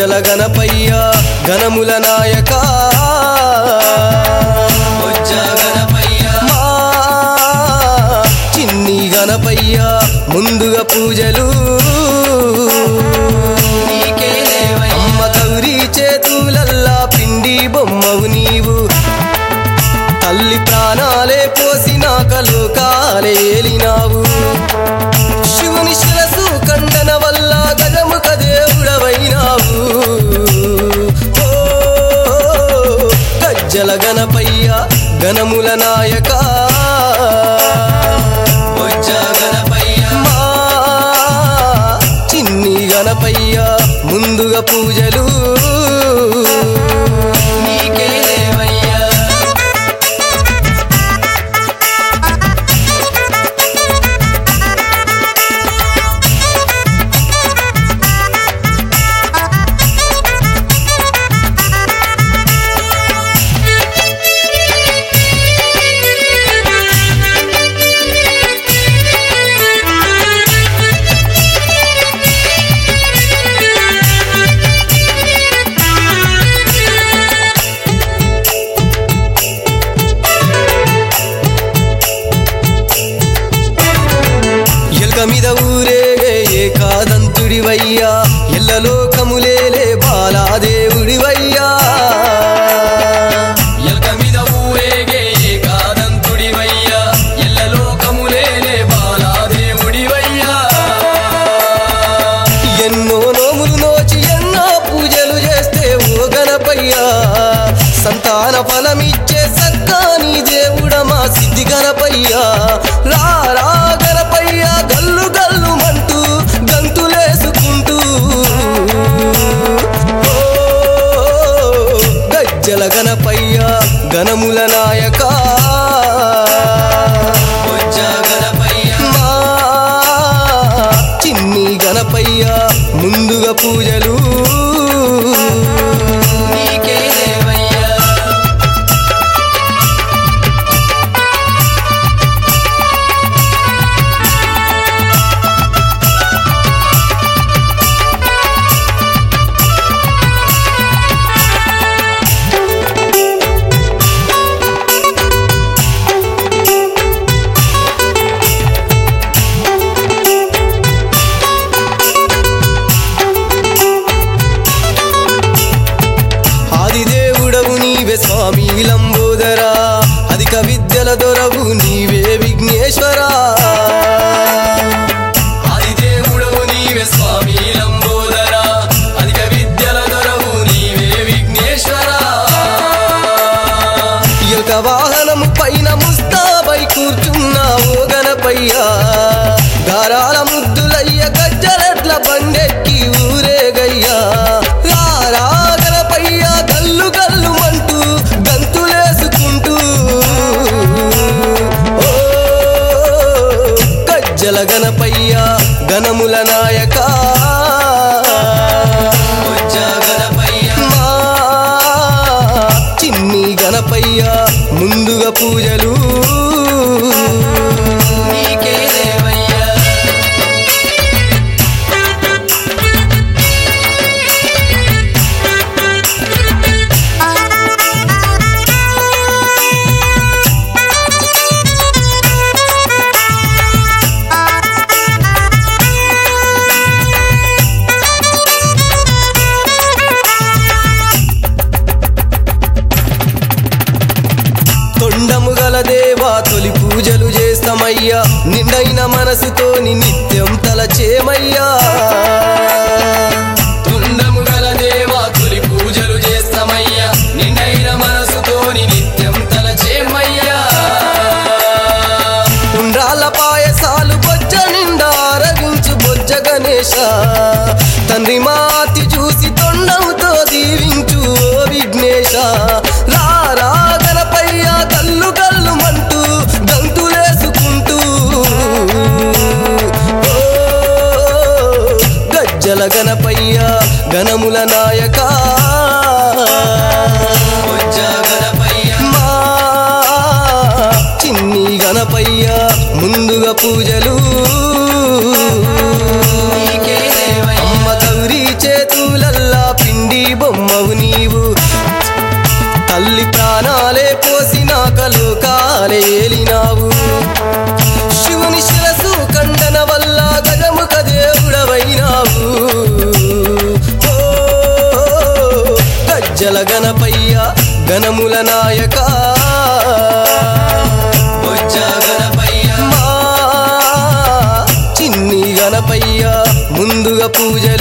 గజ్జల గణపయ్య గణముల నాయక బొజ్జ గణపయ్య మా చిన్ని గణపయ్య ముందుగా పూజలు నీకే దేవయ్య అమ్మ గౌరీ చేతులల్లా పిండి బొమ్మవు నీవు తల్లి ప్రాణాలే పోసినాక లోకాలే ఏలినావు శివుని శిరసు కండన వల్ల గజముఖ దేవుడవైనావు ఓ, గజ్జల గణపయ్య గణముల నాయక బొజ్జ గణపయ్య మా చిన్ని గణపయ్య ముందుగా పూజలు నీకే దేవయ్య ఎల్క మీద ఊరేగే ఏకాదంతుడివయ్యా ఎల్లలోకములేలే బాలాదేవుడివయ్యా ఎల్క మీద ఊరేగే ఏకాదంతుడివయ్యా ఎల్లలోకములేలే బాలాదేవుడివయ్యా ఎన్నో నోములు నోచి ఎన్నో పూజలు చేస్తే ఓ గణపయ్యా సంతాన ఫలమిచ్చే సక్కాని దేవుడ మా సిద్ధి గణపయ్యా రా రా గణపయ్యా గల్లు గల్లు మంటూ గంతులేసుకుంటూ ఓ గజ్జల గణపయ్యా గణముల నాయక బొజ్జ గణపయ్య మా చిన్ని గణపయ్య ముందుగా పూజలు నీకే దేవయ్య ఆదిదేవుడవు నీవే స్వామి లంబోదరా అధిక విద్యల దొరవు నీవే విఘ్నేశ్వరా ఆదిదేవుడవు నీవే స్వామి లంబోదరా అధిక విద్యల దొరవు నీవే విఘ్నేశ్వరా యొక్క వాహనము పైన ముస్తాబై కూర్చున్నావు గణపయ్యా గారాల ముద్దులయ్య గజ్జలెట్ల బండెక్కి ఊరేగయ్యా రారా గణపయ్య గల్లు గల్లు మంటూ గంతులేసుకుంటూ ఓ గజ్జల గణపయ్య గణముల నాయక బొజ్జ గణపయ్య మా చిన్ని గణపయ్య ముందుగా పూజలు నీకే దేవయ్య తొండము గల దేవా తొలి పూజలు చేస్తామయ్యా నిండైన మనసుతోని నిత్యం తలచేమయ్యా తుండము గల దేవా తొలి పూజలు చేస్తామయ్యా నిండైన మనసుతోని నిత్యం తలచేమయ్యా ఉండ్రాల పాయసాలు బొజ్జ నిండా అరగించు బొజ్జ గణేశ తండ్రి మాతి చూసి తొండముతో దీవించు ఓ విఘ్నేశ రా రా గణపయ్య గల్లు గల్లు మంటూ గంతులేసుకుంటూ ఓ గజ్జల గణపయ్య గణముల నాయక బొజ్జ గణపయ్య మా చిన్ని గణపయ్య ముందుగా పూజలు నీకే దేవయ్య అమ్మ గౌరీ చేతులల్లా పిండి విఘ్నముల నాయక బొజ్జ గణపయ్య మా చిన్ని గణపయ్య ముందుగా పూజలు